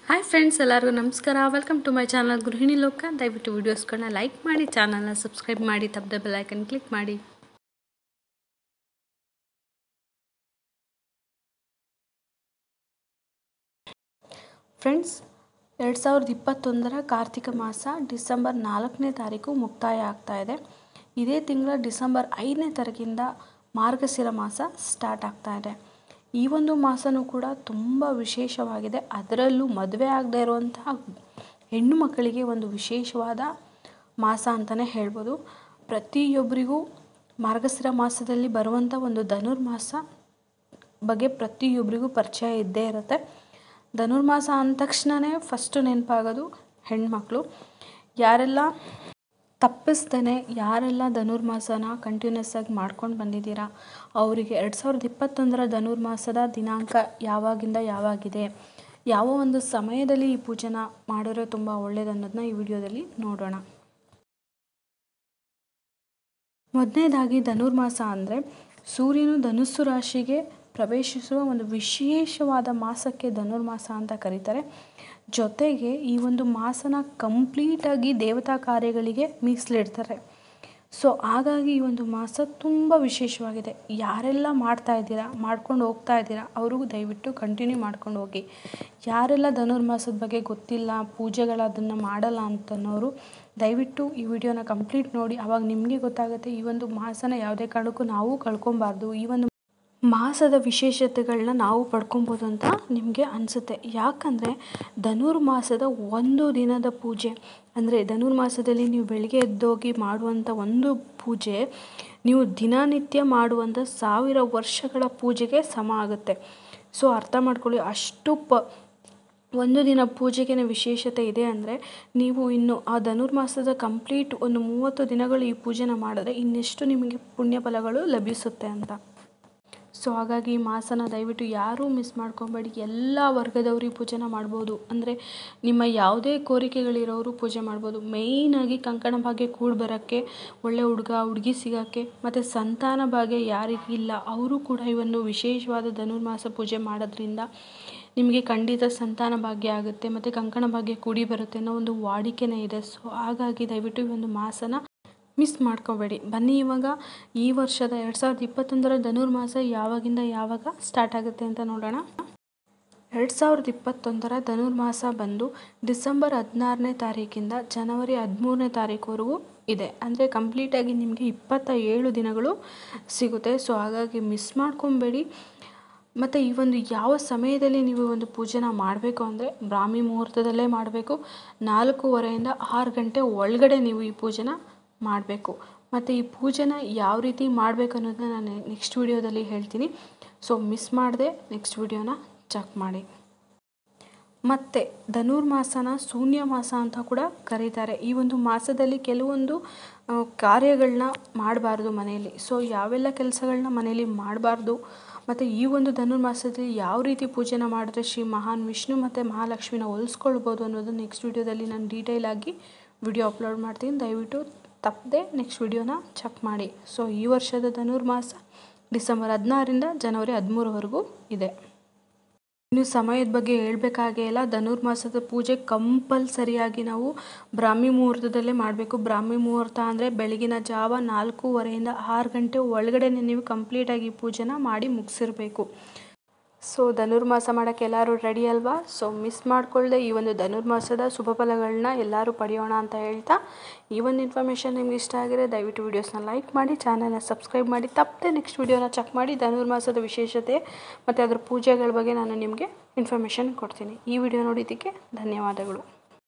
hi friends ಎಲ್ಲರಿಗೂ ನಮಸ್ಕಾರ welcome to my channel ಗೃಹಿಣಿ ಲೋಕ ದಯವಿಟ್ಟು ವೀಡಿಯೋಸ್ಗಳನ್ನ ಲೈಕ್ ಮಾಡಿ ಚಾನಲ್ನ ಸಬ್ಸ್ಕ್ರೈಬ್ ಮಾಡಿ ತಪ್ಪದೆ ಬೆಲ್ಲೈಕನ್ ಕ್ಲಿಕ್ ಮಾಡಿ ಫ್ರೆಂಡ್ಸ್ ಎರಡು ಸಾವಿರದ ಇಪ್ಪತ್ತೊಂದರ ಕಾರ್ತಿಕ ಮಾಸ ಡಿಸೆಂಬರ್ ನಾಲ್ಕನೇ ತಾರೀಕು ಮುಕ್ತಾಯ ಆಗ್ತಾ ಇದೆ ಇದೇ ತಿಂಗಳ ಡಿಸೆಂಬರ್ ಐದನೇ ತಾರೀಕಿಂದ ಮಾರ್ಗಶಿರ ಮಾಸ ಸ್ಟಾರ್ಟ್ ಆಗ್ತಾ ಇದೆ ಈ ಒಂದು ಮಾಸನೂ ಕೂಡ ತುಂಬ ವಿಶೇಷವಾಗಿದೆ ಅದರಲ್ಲೂ ಮದುವೆ ಆಗದೇ ಇರುವಂತಹ ಹೆಣ್ಣು ಮಕ್ಕಳಿಗೆ ಒಂದು ವಿಶೇಷವಾದ ಮಾಸ ಅಂತಲೇ ಹೇಳ್ಬೋದು ಪ್ರತಿಯೊಬ್ಬರಿಗೂ ಮಾರ್ಗಶಿರ ಮಾಸದಲ್ಲಿ ಬರುವಂಥ ಒಂದು ಧನುರ್ಮಾಸ ಬಗ್ಗೆ ಪ್ರತಿಯೊಬ್ಬರಿಗೂ ಪರಿಚಯ ಇದ್ದೇ ಇರುತ್ತೆ ಧನುರ್ಮಾಸ ಅಂದ ತಕ್ಷಣವೇ ಫಸ್ಟು ನೆನಪಾಗೋದು ಹೆಣ್ಮಕ್ಳು ಯಾರೆಲ್ಲ ತಪ್ಪಿಸ್ದೇ ಯಾರೆಲ್ಲ ಧನುರ್ಮಾಸನ ಕಂಟಿನ್ಯೂಸ್ ಆಗಿ ಮಾಡ್ಕೊಂಡು ಬಂದಿದ್ದೀರಾ ಅವರಿಗೆ ಎರಡು ಸಾವಿರದ ಇಪ್ಪತ್ತೊಂದರ ಧನುರ್ಮಾಸದ ದಿನಾಂಕ ಯಾವಾಗಿಂದ ಯಾವಾಗಿದೆ ಯಾವ ಒಂದು ಸಮಯದಲ್ಲಿ ಈ ಪೂಜೆನ ಮಾಡಿದ್ರೆ ತುಂಬ ಒಳ್ಳೇದು ಅನ್ನೋದನ್ನ ಈ ವಿಡಿಯೋದಲ್ಲಿ ನೋಡೋಣ ಮೊದಲನೇದಾಗಿ ಧನುರ್ಮಾಸ ಅಂದರೆ ಸೂರ್ಯನು ಧನುಸ್ಸು ರಾಶಿಗೆ ಪ್ರವೇಶಿಸುವ ಒಂದು ವಿಶೇಷವಾದ ಮಾಸಕ್ಕೆ ಧನುರ್ಮಾಸ ಅಂತ ಕರೀತಾರೆ ಜೊತೆಗೆ ಈ ಒಂದು ಮಾಸನ ಕಂಪ್ಲೀಟಾಗಿ ದೇವತಾ ಕಾರ್ಯಗಳಿಗೆ ಮೀಸಲಿಡ್ತಾರೆ ಸೊ ಹಾಗಾಗಿ ಈ ಒಂದು ಮಾಸ ತುಂಬ ವಿಶೇಷವಾಗಿದೆ ಯಾರೆಲ್ಲ ಮಾಡ್ತಾ ಇದ್ದೀರಾ ಮಾಡ್ಕೊಂಡು ಹೋಗ್ತಾ ಇದ್ದೀರಾ ಅವ್ರಿಗೂ ದಯವಿಟ್ಟು ಕಂಟಿನ್ಯೂ ಮಾಡ್ಕೊಂಡು ಹೋಗಿ ಯಾರೆಲ್ಲ ಧನುರ್ಮಾಸದ ಬಗ್ಗೆ ಗೊತ್ತಿಲ್ಲ ಪೂಜೆಗಳು ಅದನ್ನು ಮಾಡಲ್ಲ ಅಂತನ್ನೋರು ದಯವಿಟ್ಟು ಈ ವಿಡಿಯೋನ ಕಂಪ್ಲೀಟ್ ನೋಡಿ ಆವಾಗ ನಿಮಗೆ ಗೊತ್ತಾಗುತ್ತೆ ಈ ಒಂದು ಮಾಸನ ಯಾವುದೇ ಕಾರಣಕ್ಕೂ ನಾವು ಕಳ್ಕೊಬಾರ್ದು ಈ ಒಂದು ಮಾಸದ ವಿಶೇಷತೆಗಳನ್ನ ನಾವು ಪಡ್ಕೊಬೋದು ಅಂತ ನಿಮಗೆ ಅನಿಸುತ್ತೆ ಯಾಕಂದರೆ ಧನುರ್ಮಾಸದ ಒಂದು ದಿನದ ಪೂಜೆ ಅಂದರೆ ಧನುರ್ಮಾಸದಲ್ಲಿ ನೀವು ಬೆಳಿಗ್ಗೆ ಎದ್ದೋಗಿ ಮಾಡುವಂಥ ಒಂದು ಪೂಜೆ ನೀವು ದಿನನಿತ್ಯ ಮಾಡುವಂಥ ಸಾವಿರ ವರ್ಷಗಳ ಪೂಜೆಗೆ ಸಮ ಆಗುತ್ತೆ ಸೊ ಅರ್ಥ ಮಾಡ್ಕೊಳ್ಳಿ ಅಷ್ಟು ಪ ಒಂದು ದಿನ ಪೂಜೆಗೆ ವಿಶೇಷತೆ ಇದೆ ಅಂದರೆ ನೀವು ಇನ್ನು ಆ ಧನುರ್ಮಾಸದ ಕಂಪ್ಲೀಟ್ ಒಂದು ಮೂವತ್ತು ದಿನಗಳು ಈ ಪೂಜೆನ ಮಾಡಿದ್ರೆ ಇನ್ನೆಷ್ಟು ನಿಮಗೆ ಪುಣ್ಯ ಫಲಗಳು ಲಭಿಸುತ್ತೆ ಅಂತ ಸೊ ಹಾಗಾಗಿ ಈ ಮಾಸನ ದಯವಿಟ್ಟು ಯಾರೂ ಮಿಸ್ ಮಾಡ್ಕೊಬೇಡಿ ಎಲ್ಲ ವರ್ಗದವರು ಈ ಪೂಜೆನ ಮಾಡ್ಬೋದು ಅಂದರೆ ನಿಮ್ಮ ಯಾವುದೇ ಕೋರಿಕೆಗಳಿರೋರು ಪೂಜೆ ಮಾಡ್ಬೋದು ಮೇಯ್ನಾಗಿ ಕಂಕಣ ಭಾಗ್ಯ ಕೂಡಿ ಬರೋಕ್ಕೆ ಒಳ್ಳೆ ಹುಡುಗ ಹುಡುಗಿ ಸಿಗೋಕ್ಕೆ ಮತ್ತು ಸಂತಾನ ಭಾಗ್ಯ ಯಾರಿಗಿಲ್ಲ ಅವರು ಕೂಡ ಈ ಒಂದು ವಿಶೇಷವಾದ ಧನುರ್ಮಾಸ ಪೂಜೆ ಮಾಡೋದ್ರಿಂದ ನಿಮಗೆ ಖಂಡಿತ ಸಂತಾನ ಭಾಗ್ಯ ಆಗುತ್ತೆ ಮತ್ತು ಕಂಕಣ ಭಾಗ್ಯ ಕೂಡಿ ಬರುತ್ತೆ ಅನ್ನೋ ಒಂದು ವಾಡಿಕೆನೇ ಇದೆ ಸೊ ಹಾಗಾಗಿ ದಯವಿಟ್ಟು ಈ ಒಂದು ಮಾಸನ ಮಿಸ್ ಮಾಡ್ಕೋಬೇಡಿ ಬನ್ನಿ ಇವಾಗ ಈ ವರ್ಷದ ಎರಡು ಸಾವಿರದ ಇಪ್ಪತ್ತೊಂದರ ಧನುರ್ಮಾಸ ಯಾವಾಗಿಂದ ಯಾವಾಗ ಸ್ಟಾರ್ಟ್ ಆಗುತ್ತೆ ಅಂತ ನೋಡೋಣ ಎರಡು ಸಾವಿರದ ಇಪ್ಪತ್ತೊಂದರ ಧನುರ್ಮಾಸ ಬಂದು ಡಿಸೆಂಬರ್ ಹದಿನಾರನೇ ತಾರೀಕಿಂದ ಜನವರಿ ಹದಿಮೂರನೇ ತಾರೀಕುವರೆಗೂ ಇದೆ ಅಂದರೆ ಕಂಪ್ಲೀಟಾಗಿ ನಿಮಗೆ ಇಪ್ಪತ್ತ ಏಳು ದಿನಗಳು ಸಿಗುತ್ತೆ ಸೊ ಹಾಗಾಗಿ ಮಿಸ್ ಮಾಡ್ಕೊಬೇಡಿ ಮತ್ತು ಈ ಒಂದು ಯಾವ ಸಮಯದಲ್ಲಿ ನೀವು ಒಂದು ಪೂಜೆನ ಮಾಡಬೇಕು ಅಂದರೆ ಬ್ರಾಹ್ಮಿ ಮುಹೂರ್ತದಲ್ಲೇ ಮಾಡಬೇಕು ನಾಲ್ಕೂವರೆಯಿಂದ ಆರು ಗಂಟೆ ಒಳಗಡೆ ನೀವು ಈ ಪೂಜೆನ ಮಾಡಬೇಕು ಮತ್ತು ಈ ಪೂಜೆನ ಯಾವ ರೀತಿ ಮಾಡಬೇಕು ಅನ್ನೋದನ್ನ ನಾನು ನೆಕ್ಸ್ಟ್ ವಿಡಿಯೋದಲ್ಲಿ ಹೇಳ್ತೀನಿ ಸೊ ಮಿಸ್ ಮಾಡದೆ ನೆಕ್ಸ್ಟ್ ವಿಡಿಯೋನ ಚೆಕ್ ಮಾಡಿ ಮತ್ತು ಧನುರ್ಮಾಸನ ಶೂನ್ಯ ಮಾಸ ಅಂತ ಕೂಡ ಕರೀತಾರೆ ಈ ಒಂದು ಮಾಸದಲ್ಲಿ ಕೆಲವೊಂದು ಕಾರ್ಯಗಳನ್ನ ಮಾಡಬಾರ್ದು ಮನೆಯಲ್ಲಿ ಸೊ ಯಾವೆಲ್ಲ ಕೆಲಸಗಳನ್ನ ಮನೆಯಲ್ಲಿ ಮಾಡಬಾರ್ದು ಮತ್ತು ಈ ಒಂದು ಧನುರ್ಮಾಸದಲ್ಲಿ ಯಾವ ರೀತಿ ಪೂಜೆನ ಮಾಡಿದ್ರೆ ಶ್ರೀ ಮಹಾನ್ ವಿಷ್ಣು ಮತ್ತು ಮಹಾಲಕ್ಷ್ಮಿನ ಹೋಲಿಸ್ಕೊಳ್ಬೋದು ಅನ್ನೋದು ನೆಕ್ಸ್ಟ್ ವಿಡಿಯೋದಲ್ಲಿ ನಾನು ಡೀಟೇಲ್ ಆಗಿ ವಿಡಿಯೋ ಅಪ್ಲೋಡ್ ಮಾಡ್ತೀನಿ ದಯವಿಟ್ಟು ತಪ್ಪದೆ ನೆಕ್ಸ್ಟ್ ವಿಡಿಯೋನ ಚೆಕ್ ಮಾಡಿ ಸೊ ಈ ವರ್ಷದ ಧನುರ್ಮಾಸ ಡಿಸೆಂಬರ್ ಹದಿನಾರರಿಂದ ಜನವರಿ ಹದಿಮೂರವರೆಗೂ ಇದೆ ಇನ್ನು ಸಮಯದ ಬಗ್ಗೆ ಹೇಳಬೇಕಾಗೇ ಇಲ್ಲ ಧನುರ್ಮಾಸದ ಪೂಜೆ ಕಂಪಲ್ಸರಿಯಾಗಿ ನಾವು ಬ್ರಾಹ್ಮಿ ಮುಹೂರ್ತದಲ್ಲೇ ಮಾಡಬೇಕು ಬ್ರಾಹ್ಮಿ ಮುಹೂರ್ತ ಅಂದರೆ ಬೆಳಗಿನ ಜಾವ ನಾಲ್ಕೂವರೆಯಿಂದ ಆರು ಗಂಟೆ ಒಳಗಡೆ ನೀವು ಕಂಪ್ಲೀಟಾಗಿ ಪೂಜೆನ ಮಾಡಿ ಮುಗಿಸಿರ್ಬೇಕು ಸೊ ಧನುರ್ಮಾಸ ಮಾಡೋಕ್ಕೆ ಎಲ್ಲರೂ ರೆಡಿ ಅಲ್ವಾ ಸೊ ಮಿಸ್ ಮಾಡ್ಕೊಳ್ಳದೆ ಈ ಒಂದು ಧನುರ್ಮಾಸದ ಶುಭ ಫಲಗಳನ್ನ ಎಲ್ಲರೂ ಪಡೆಯೋಣ ಅಂತ ಹೇಳ್ತಾ ಈ ಒಂದು ಇನ್ಫಾರ್ಮೇಷನ್ ನಿಮ್ಗೆ ಇಷ್ಟ ಆಗಿದ್ರೆ ದಯವಿಟ್ಟು ವೀಡಿಯೋಸ್ನ ಲೈಕ್ ಮಾಡಿ ಚಾನಲ್ನ ಸಬ್ಸ್ಕ್ರೈಬ್ ಮಾಡಿ ತಪ್ಪದೆ ನೆಕ್ಸ್ಟ್ ವೀಡಿಯೋನ ಚೆಕ್ ಮಾಡಿ ಧನುರ್ಮಾಸದ ವಿಶೇಷತೆ ಮತ್ತು ಅದರ ಪೂಜೆಗಳ ಬಗ್ಗೆ ನಾನು ನಿಮಗೆ ಇನ್ಫಾರ್ಮೇಷನ್ ಕೊಡ್ತೀನಿ ಈ ವಿಡಿಯೋ ನೋಡಿದ್ದಕ್ಕೆ ಧನ್ಯವಾದಗಳು